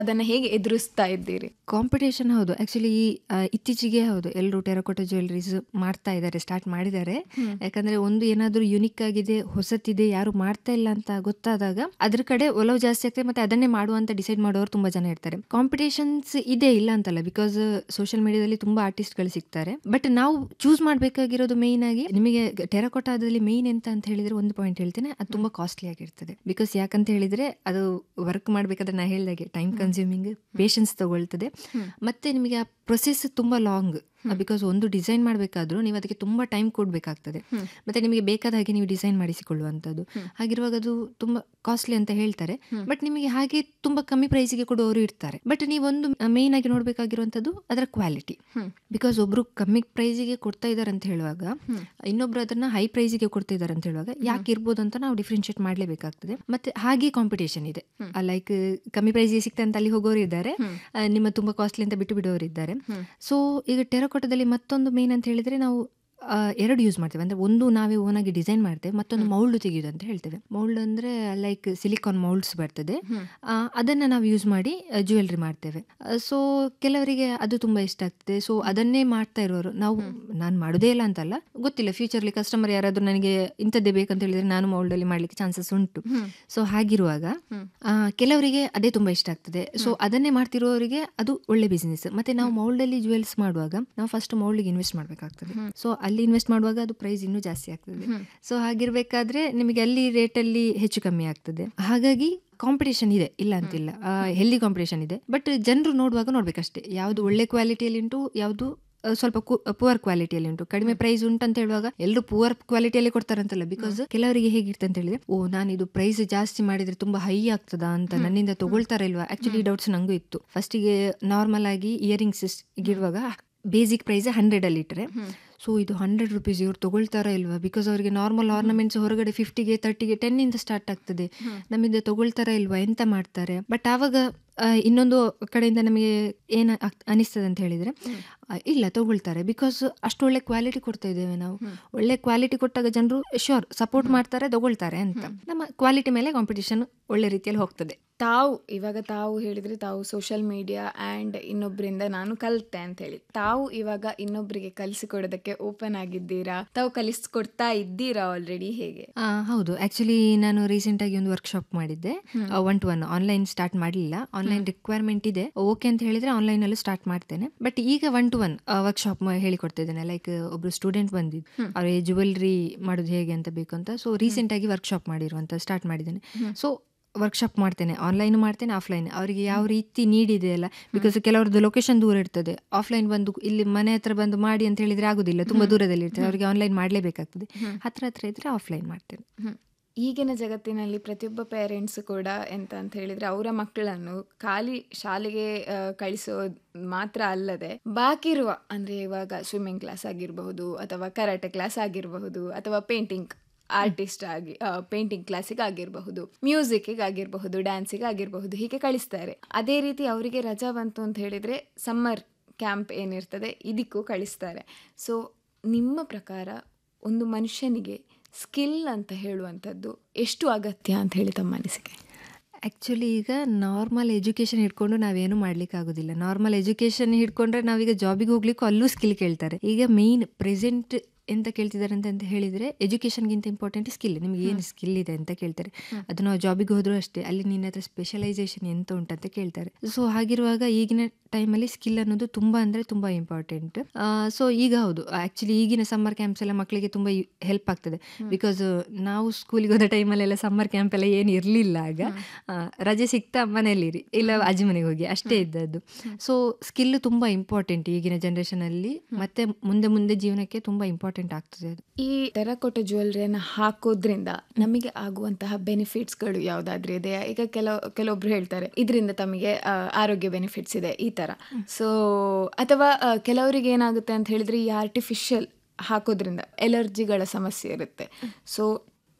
ಅದನ್ನ ಹೇಗೆ ಎದುರಿಸ್ತಾ ಇದ್ದೀರಿ ಕಾಂಪಿಟೇಷನ್ ಹೌದು ಆಕ್ಚುಲಿ ಇತ್ತೀಚೆಗೆ ಹೌದು ಎಲ್ಲರೂ ಟೆರಕೋಟ ಜ್ಯುವೆಲ್ರೀಸ್ ಮಾಡ್ತಾ ಇದ್ದಾರೆ ಸ್ಟಾರ್ಟ್ ಮಾಡಿದ್ದಾರೆ ಯಾಕಂದ್ರೆ ಒಂದು ಏನಾದರೂ ಯುನಿಕ್ ಆಗಿದೆ ಹೊಸತಿದೆ ಯಾರು ಮಾಡ್ತಾ ಇಲ್ಲ ಅಂತ ಗೊತ್ತಾದಾಗ ಅದ್ರ ಕಡೆ ಒಲವು ಜಾಸ್ತಿ ಆಗ್ತದೆ ಮತ್ತೆ ಅದನ್ನೇ ಮಾಡುವಂತ ಡಿಸೈಡ್ ಮಾಡೋರು ತುಂಬಾ ಜನ ಇರ್ತಾರೆ ಕಾಂಪಿಟೇಷನ್ಸ್ ಇದೆ ಇಲ್ಲ ಅಂತಲ್ಲ ಬಿಕಾಸ್ ಸೋಷಿಯಲ್ ಮೀಡಿಯಾದಲ್ಲಿ ತುಂಬಾ ಆರ್ಟಿಸ್ಟ್ಗಳು ಸಿಗ್ತಾರೆ ಬಟ್ ನಾವು ಚೂಸ್ ಮಾಡಬೇಕಾಗಿರೋದು ಮೇಯ್ನ್ ಆಗಿ ನಿಮಗೆ ಟೆರಕೋಟಾದಲ್ಲಿ ಮೇಯ್ನ್ ಎಂತ ಅಂತ ಹೇಳಿದ್ರೆ ಒಂದು ಪಾಯಿಂಟ್ ಹೇಳ್ತೇನೆ ಅದು ತುಂಬಾ ಕಾಸ್ಟ್ಲಿ ಆಗಿರ್ತದೆ ಬಿಕಾಸ್ ಯಾಕಂತ ಹೇಳಿದ್ರೆ ಅದು ವರ್ಕ್ ಮಾಡ್ಬೇಕಾದ್ರೆ ನಾ ಹೇಳ್ದಾಗೆ ಟೈಮ್ ಕನ್ಸ್ಯೂಮಿಂಗ್ ಪೇಷನ್ಸ್ ತಗೊಳ್ತದೆ ಮತ್ತೆ ನಿಮಗೆ ಆ ಪ್ರೊಸೆಸ್ ತುಂಬಾ ಲಾಂಗ್ ಬಿಕಾಸ್ ಒಂದು ಡಿಸೈನ್ ಮಾಡಬೇಕಾದ್ರೂ ನೀವು ಅದಕ್ಕೆ ತುಂಬಾ ಟೈಮ್ ಕೊಡಬೇಕಾಗ್ತದೆ ಮತ್ತೆ ನಿಮಗೆ ಬೇಕಾದ ಹಾಗೆ ನೀವು ಡಿಸೈನ್ ಮಾಡಿಸಿಕೊಳ್ಳುವಂಥದ್ದು ಹಾಗಿರುವಾಗ ಅದು ತುಂಬಾ ಕಾಸ್ಟ್ಲಿ ಅಂತ ಹೇಳ್ತಾರೆ ಬಟ್ ನಿಮಗೆ ಹಾಗೆ ತುಂಬಾ ಕಮ್ಮಿ ಪ್ರೈಸಿಗೆ ಕೊಡುವವರು ಇರ್ತಾರೆ ಬಟ್ ನೀವೊಂದು ಮೇಯ್ನ್ ಆಗಿ ನೋಡ್ಬೇಕಾಗಿರುವಂಥದ್ದು ಅದರ ಕ್ವಾಲಿಟಿ ಬಿಕಾಸ್ ಒಬ್ರು ಕಮ್ಮಿ ಪ್ರೈಸಿಗೆ ಕೊಡ್ತಾ ಇದ್ದಾರೆ ಅಂತ ಹೇಳುವಾಗ ಇನ್ನೊಬ್ರು ಅದನ್ನ ಹೈ ಪ್ರೈಸಿಗೆ ಕೊಡ್ತಾ ಇದ್ದಾರೆ ಅಂತ ಹೇಳುವಾಗ ಯಾಕೆ ಇರ್ಬೋದು ಅಂತ ನಾವು ಡಿಫ್ರೆನ್ಶಿಯೇಟ್ ಮಾಡಲೇಬೇಕಾಗ್ತದೆ ಮತ್ತೆ ಹಾಗೆ ಕಾಂಪಿಟೇಷನ್ ಇದೆ ಲೈಕ್ ಕಮ್ಮಿ ಪ್ರೈಸಿಗೆ ಸಿಗ್ತದೆ ಅಂತ ಅಲ್ಲಿ ಹೋಗೋರು ಇದ್ದಾರೆ ಆ, ನಿಮ್ಮ ತುಂಬಾ ಕಾಸ್ಟ್ಲಿ ಅಂತ ಬಿಟ್ಟು ಬಿಡೋರು ಇದ್ದಾರೆ ಸೊ ಈಗ ಟೆರಕೋಟದಲ್ಲಿ ಮತ್ತೊಂದು ಮೇನ್ ಅಂತ ಹೇಳಿದ್ರೆ ನಾವು ಆ, ಎರಡು ಯೂಸ್ ಮಾಡ್ತೇವೆ ಅಂದ್ರೆ ಒಂದು ನಾವೇ ಓನಾಗಿ ಡಿಸೈನ್ ಮಾಡ್ತೇವೆ ಮತ್ತೊಂದು ಮೌಲ್ಡ್ ತೆಗೆಯುವುದು ಅಂತ ಹೇಳ್ತೇವೆ ಮೌಲ್ಡ್ ಅಂದ್ರೆ ಲೈಕ್ ಸಿಲಿಕಾನ್ ಮೌಲ್ಡ್ಸ್ ಬರ್ತದೆ ಆ, ಅದನ್ನ ನಾವು ಯೂಸ್ ಮಾಡಿ ಜ್ಯುವೆಲ್ರಿ ಮಾಡ್ತೇವೆ ಸೊ ಕೆಲವರಿಗೆ ಅದು ತುಂಬಾ ಇಷ್ಟ ಆಗ್ತದೆ ಸೊ ಅದನ್ನೇ ಮಾಡ್ತಾ ಇರೋರು ನಾವು ನಾನು ಮಾಡೋದೇ ಇಲ್ಲ ಅಂತಲ್ಲ ಗೊತ್ತಿಲ್ಲ ಫ್ಯೂಚರ್ಲಿ ಕಸ್ಟಮರ್ ಯಾರಾದ್ರೂ ನನಗೆ ಇಂಥದ್ದೇ ಬೇಕಂತ ಹೇಳಿದ್ರೆ ನಾನು ಮೌಲ್ಡ್ ಅಲ್ಲಿ ಮಾಡ್ಲಿಕ್ಕೆ ಚಾನ್ಸಸ್ ಉಂಟು ಸೊ ಹಾಗಿರುವಾಗ ಆ, ಕೆಲವರಿಗೆ ಅದೇ ತುಂಬಾ ಇಷ್ಟ ಆಗ್ತದೆ ಸೊ ಅದನ್ನೇ ಮಾಡ್ತಿರೋರಿಗೆ ಅದು ಒಳ್ಳೆ ಬಿಸ್ನೆಸ್ ಮತ್ತೆ ನಾವು ಮೌಲ್ಡ್ ಅಲ್ಲಿ ಜುವೆಲ್ಸ್ ಮಾಡುವಾಗ ನಾವು ಫಸ್ಟ್ ಮೌಲ್ಡ್ಗೆ ಇನ್ವೆಸ್ಟ್ ಮಾಡ್ಬೇಕಾಗ್ತದೆ ಸೊ ಅಲ್ಲಿ ಇನ್ವೆಸ್ಟ್ ಮಾಡುವಾಗ ಅದು ಪ್ರೈಸ್ ಇನ್ನೂ ಜಾಸ್ತಿ ಆಗ್ತದೆ ಸೊ ಹಾಗಿರ್ಬೇಕಾದ್ರೆ ನಿಮಗೆ ಅಲ್ಲಿ ರೇಟಲ್ಲಿ ಹೆಚ್ಚು ಕಮ್ಮಿ ಆಗ್ತದೆ ಹಾಗಾಗಿ ಕಾಂಪಿಟೇಷನ್ ಇದೆ ಇಲ್ಲ ಅಂತಿಲ್ಲ ಹೆಲ್ದಿ ಕಾಂಪಿಟೇಷನ್ ಇದೆ ಬಟ್ ಜನರು ನೋಡುವಾಗ ನೋಡ್ಬೇಕಷ್ಟೇ ಯಾವುದು ಒಳ್ಳೆ ಕ್ವಾಲಿಟಿಯಲ್ಲಿ ಉಂಟು ಯಾವುದು ಆ, ಸ್ವಲ್ಪ ಪುವರ್ ಕ್ವಾಲಿಟಿಯಲ್ಲಿ ಉಂಟು ಕಡಿಮೆ ಪ್ರೈಸ್ ಉಂಟು ಅಂತ ಹೇಳುವಾಗ ಎಲ್ಲರೂ ಪುವರ್ ಕ್ವಾಲಿಟಿಯಲ್ಲಿ ಕೊಡ್ತಾರಂತಲ್ಲ ಬಿಕಾಸ್ ಕೆಲವರಿಗೆ ಹೇಗಿರ್ತದೆ ಅಂತ ಹೇಳಿದ್ರೆ ಓ ನಾನು ಇದು ಪ್ರೈಸ್ ಜಾಸ್ತಿ ಮಾಡಿದ್ರೆ ತುಂಬಾ ಹೈ ಆಗ್ತದಾ ಅಂತ ನನ್ನಿಂದ ತಗೊಳ್ತಾರ ಇಲ್ವಾ ಆಕ್ಚುಲಿ ಡೌಟ್ಸ್ ನಂಗೂ ಇತ್ತು ಫಸ್ಟಿಗೆ ನಾರ್ಮಲ್ ಆಗಿ ಇಯರಿಂಗ್ಸ್ ಇಡುವಾಗ ಬೇಸಿಕ್ ಪ್ರೈಸ್ ಹಂಡ್ರೆಡ್ ಅಲ್ಲಿ ಇಟ್ಟರೆ ಸೊ ಇದು ಹಂಡ್ರೆಡ್ ರುಪೀಸ್ ಇವ್ರು ತಗೊಳ್ತಾರ ಇಲ್ವಾ ಬಿಕಾಸ್ ಅವರಿಗೆ ನಾರ್ಮಲ್ ಆರ್ನಮೆಂಟ್ಸ್ ಹೊರಗಡೆ ಫಿಫ್ಟಿಗೆ ತರ್ಟಿಗೆ ಟೆನ್ ಇಂದ ಸ್ಟಾರ್ಟ್ ಆಗ್ತದೆ ನಮ್ಮಿಂದ ತಗೊಳ್ತಾರ ಇಲ್ವಾ ಎಂತ ಮಾಡ್ತಾರೆ ಬಟ್ ಆವಾಗ ಆ, ಇನ್ನೊಂದು ಕಡೆಯಿಂದ ನಮಗೆ ಏನ ಆಗ್- ಅನಿಸ್ತದೆ ಅಂತ ಹೇಳಿದ್ರೆ ಆ, ಇಲ್ಲ ತಗೊಳ್ತಾರೆ ಬಿಕಾಸ್ ಅಷ್ಟು ಒಳ್ಳೆ ಕ್ವಾಲಿಟಿ ಕೊಡ್ತಾ ಇದ್ದೇವೆ ನಾವು ಒಳ್ಳೆ ಕ್ವಾಲಿಟಿ ಕೊಟ್ಟಾಗ ಜನರು ಶೋರ್ ಸಪೋರ್ಟ್ ಮಾಡ್ತಾರೆ ತಗೊಳ್ತಾರೆ ಅಂತ ನಮ್ಮ ಕ್ವಾಲಿಟಿ ಮೇಲೆ ಕಾಂಪಿಟಿಷನ್ ಒಳ್ಳೆ ರೀತಿಯಲ್ಲಿ ಹೋಗ್ತದೆ ತಾವು ಇವಾಗ ತಾವು ಹೇಳಿದ್ರೆ ತಾವು ಸೋಷಿಯಲ್ ಮೀಡಿಯಾ ಆ್ಯಂಡ್ ಇನ್ನೊಬ್ಬರಿಂದ ನಾನು ಕಲಿತೆ ಅಂತ ಹೇಳಿ ತಾವು ಇವಾಗ ಇನ್ನೊಬ್ಬರಿಗೆ ಕಲಿಸಿಕೊಡೋದಕ್ಕೆ ಓಪನ್ ಆಗಿದ್ದೀರಾ ತಾವು ಕಲಿಸ್ಕೊಡ್ತಾ ಇದ್ದೀರಾ ಆಲ್ರೆಡಿ ಹೇಗೆ ಆ, ಹೌದು ಆಕ್ಚುಲಿ ನಾನು ರೀಸೆಂಟ್ ಆಗಿ ಒಂದು ವರ್ಕ್ಶಾಪ್ ಮಾಡಿದ್ದೆ one to one online start ಮಾಡಲಿಲ್ಲ ಆನ್ಲೈನ್ ರಿಕ್ವೈರ್ಮೆಂಟ್ ಇದೆ ಓಕೆ ಅಂತ ಹೇಳಿದ್ರೆ ಆನ್ಲೈನ್ ಅಲ್ಲೂ ಸ್ಟಾರ್ಟ್ ಮಾಡ್ತೇನೆ ಬಟ್ ಈಗ ಒನ್ ಟು ಒನ್ ವರ್ಕ್ಶಾಪ್ ಹೇಳಿಕೊಡ್ತಿದ್ದೇನೆ ಲೈಕ್ ಒಬ್ರು ಸ್ಟೂಡೆಂಟ್ ಬಂದಿದ್ದು ಅವ್ರಿಗೆ ಜುವೆಲ್ರಿ ಮಾಡೋದು ಹೇಗೆ ಅಂತ ಬೇಕು ಅಂತ ಸೊ ರೀಸೆಂಟ್ ಆಗಿ ವರ್ಕ್ಶಾಪ್ ಮಾಡಿರುವಂತ ಸ್ಟಾರ್ಟ್ ಮಾಡಿದ್ದೇನೆ ಸೊ ವರ್ಕ್ಶಾಪ್ ಮಾಡ್ತೇನೆ ಆನ್ಲೈನ್ ಮಾಡ್ತೇನೆ ಆಫ್ಲೈನ್ ಅವರಿಗೆ ಯಾವ ರೀತಿ ನೀಡಿದೆ ಅಲ್ಲ ಬಿಕಾಸ್ ಕೆಲವ್ರದ್ದು ಲೊಕೇಶನ್ ದೂರ ಇರ್ತದೆ ಆಫ್ಲೈನ್ ಬಂದು ಇಲ್ಲಿ ಮನೆ ಹತ್ರ ಬಂದು ಮಾಡಿ ಅಂತ ಹೇಳಿದ್ರೆ ಆಗುದಿಲ್ಲ ತುಂಬಾ ದೂರದಲ್ಲಿ ಇರ್ತದೆ ಅವರಿಗೆ ಆನ್ಲೈನ್ ಮಾಡಲೇಬೇಕಾಗ್ತದೆ ಹತ್ರ ಹತ್ರ ಇದ್ರೆ ಆಫ್ಲೈನ್ ಮಾಡ್ತೇನೆ ಈಗಿನ ಜಗತ್ತಿನಲ್ಲಿ ಪ್ರತಿಯೊಬ್ಬ ಪೇರೆಂಟ್ಸ್ ಕೂಡ ಎಂತ ಅಂತ ಹೇಳಿದ್ರೆ ಅವರ ಮಕ್ಕಳನ್ನು ಖಾಲಿ ಶಾಲೆಗೆ ಆ, ಕಳಿಸೋದ್ ಮಾತ್ರ ಅಲ್ಲದೆ ಬಾಕಿ ಇರುವ ಅಂದ್ರೆ ಇವಾಗ ಸ್ವಿಮ್ಮಿಂಗ್ ಕ್ಲಾಸ್ ಆಗಿರಬಹುದು ಅಥವಾ ಕರಾಟೆ ಕ್ಲಾಸ್ ಆಗಿರಬಹುದು ಅಥವಾ ಪೇಂಟಿಂಗ್ ಆರ್ಟಿಸ್ಟ್ ಆಗಿ ಪೇಂಟಿಂಗ್ ಕ್ಲಾಸಿಗೆ ಆಗಿರಬಹುದು ಮ್ಯೂಸಿಕ್ಗೆ ಆಗಿರಬಹುದು ಡ್ಯಾನ್ಸಿಗೆ ಆಗಿರಬಹುದು ಹೀಗೆ ಕಳಿಸ್ತಾರೆ ಅದೇ ರೀತಿ ಅವರಿಗೆ ರಜಾ ಬಂತು ಅಂತ ಹೇಳಿದ್ರೆ ಸಮ್ಮರ್ ಕ್ಯಾಂಪ್ ಏನಿರ್ತದೆ ಇದಕ್ಕೂ ಕಳಿಸ್ತಾರೆ ಸೊ ನಿಮ್ಮ ಪ್ರಕಾರ ಒಂದು ಮನುಷ್ಯನಿಗೆ ಸ್ಕಿಲ್ ಅಂತ ಹೇಳುವಂಥದ್ದು ಎಷ್ಟು ಅಗತ್ಯ ಅಂತ ಹೇಳಿ ತಮ್ಮ ಅನಿಸಿಕೆ ಆ್ಯಕ್ಚುಲಿ ಈಗ ನಾರ್ಮಲ್ ಎಜುಕೇಷನ್ ಹಿಡ್ಕೊಂಡು ನಾವೇನು ಮಾಡ್ಲಿಕ್ಕೆ ಆಗೋದಿಲ್ಲ ನಾರ್ಮಲ್ ಎಜುಕೇಷನ್ ಹಿಡ್ಕೊಂಡ್ರೆ ನಾವೀಗ ಜಾಬಿಗೆ ಹೋಗ್ಲಿಕ್ಕೂ ಅಲ್ಲೂ ಸ್ಕಿಲ್ ಕೇಳ್ತಾರೆ ಈಗ ಮೇಯ್ನ್ ಪ್ರೆಸೆಂಟ್ ಎಂತ ಕೇಳ್ತಿದ್ದಾರೆ ಅಂತ ಅಂತ ಹೇಳಿದ್ರೆ ಎಜುಕೇಷನ್ಗಿಂತ ಇಂಪಾರ್ಟೆಂಟ್ ಸ್ಕಿಲ್ ನಿಮ್ಗೆ ಏನು ಸ್ಕಿಲ್ ಇದೆ ಅಂತ ಕೇಳ್ತಾರೆ ಅದು ನಾವು ಜಾಬಿಗೆ ಹೋದ್ರೂ ಅಷ್ಟೇ ಅಲ್ಲಿ ನಿನ್ನ ಹತ್ರ ಸ್ಪೆಷಲೈಸೇಷನ್ ಎಂತ ಉಂಟಂತ ಕೇಳ್ತಾರೆ ಸೊ ಹಾಗಿರುವಾಗ ಈಗಿನ ಟೈಮಲ್ಲಿ ಸ್ಕಿಲ್ ಅನ್ನೋದು ತುಂಬ ಅಂದರೆ ತುಂಬ ಇಂಪಾರ್ಟೆಂಟ್ ಸೊ ಈಗ ಹೌದು ಆ್ಯಕ್ಚುಲಿ ಈಗಿನ ಸಮ್ಮರ್ ಕ್ಯಾಂಪ್ಸ್ ಎಲ್ಲ ಮಕ್ಕಳಿಗೆ ತುಂಬ ಹೆಲ್ಪ್ ಆಗ್ತದೆ ಬಿಕಾಸ್ ನಾವು ಸ್ಕೂಲಿಗೆ ಹೋದ ಟೈಮಲ್ಲೆಲ್ಲ ಸಮ್ಮರ್ ಕ್ಯಾಂಪ್ ಎಲ್ಲ ಏನು ಇರಲಿಲ್ಲ ಆಗ ಆ, ರಜೆ ಸಿಗ್ತಾ ಮನೆಯಲ್ಲಿರಿ ಇಲ್ಲ ಅಜ್ಜಿ ಮನೆಗೆ ಹೋಗಿ ಅಷ್ಟೇ ಇದ್ದದ್ದು ಸೊ ಸ್ಕಿಲ್ ತುಂಬ ಇಂಪಾರ್ಟೆಂಟ್ ಈಗಿನ ಜನರೇಷನಲ್ಲಿ ಮತ್ತೆ ಮುಂದೆ ಮುಂದೆ ಜೀವನಕ್ಕೆ ತುಂಬ ಇಂಪಾರ್ಟೆಂಟ್ ಆಗ್ತದೆ ಅದು ಈ ಟೆರಕೋಟ ಜ್ಯುವೆಲ್ರಿಯನ್ನು ಹಾಕೋದ್ರಿಂದ ನಮಗೆ ಆಗುವಂತಹ ಬೆನಿಫಿಟ್ಸ್ಗಳು ಯಾವುದಾದ್ರೂ ಇದೆಯಾ ಈಗ ಕೆಲವು ಕೆಲವೊಬ್ರು ಹೇಳ್ತಾರೆ ಇದರಿಂದ ತಮಗೆ ಆ, ಆರೋಗ್ಯ ಬೆನಿಫಿಟ್ಸ್ ಇದೆ ಈ ಥರ ಸೊ ಅಥವಾ ಆ, ಕೆಲವರಿಗೆ ಏನಾಗುತ್ತೆ ಅಂತ ಹೇಳಿದ್ರೆ ಈ ಆರ್ಟಿಫಿಷಿಯಲ್ ಹಾಕೋದ್ರಿಂದ ಎಲರ್ಜಿಗಳ ಸಮಸ್ಯೆ ಇರುತ್ತೆ ಸೊ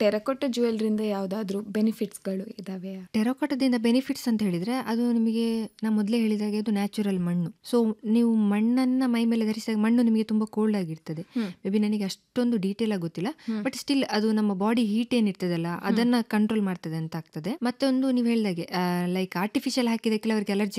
ಟೆರಕೋಟ ಜ್ಯುವೆಲ್ರಿಂದ ಯಾವ್ದಾದ್ರು ಬೆನಿಫಿಟ್ಸ್ಗಳು ಇದಾವೆ ಟೆರೋಕಾಟದಿಂದ ಬೆನಿಫಿಟ್ಸ್ ಅಂತ ಹೇಳಿದ್ರೆ ಅದು ನಿಮಗೆ ನಾ ಮೊದಲೇ ಹೇಳಿದಾಗೆ ಅದು ನ್ಯಾಚುರಲ್ ಮಣ್ಣು ಸೊ ನೀವು ಮಣ್ಣನ್ನ ಮೈ ಮೇಲೆ ಧರಿಸಿದಾಗ ಮಣ್ಣು ನಿಮಗೆ ತುಂಬಾ ಕೋಲ್ಡ್ ಆಗಿರ್ತದೆ ಮೇ ಬಿ ನನಗೆ ಅಷ್ಟೊಂದು ಡೀಟೇಲ್ ಆಗಿ ಗೊತ್ತಿಲ್ಲ ಬಟ್ ಸ್ಟಿಲ್ ಅದು ನಮ್ಮ ಬಾಡಿ ಹೀಟ್ ಏನಿರ್ತದಲ್ಲ ಅದನ್ನ ಕಂಟ್ರೋಲ್ ಮಾಡ್ತದೆ ಅಂತ ಆಗ್ತದೆ ಮತ್ತೊಂದು ನೀವು ಹೇಳಿದಾಗೆ ಲೈಕ್ ಆರ್ಟಿಫಿಷಿಯಲ್ ಹಾಕಿದ ಕೆಲವರಿಗೆ ಅಲರ್ಜಿ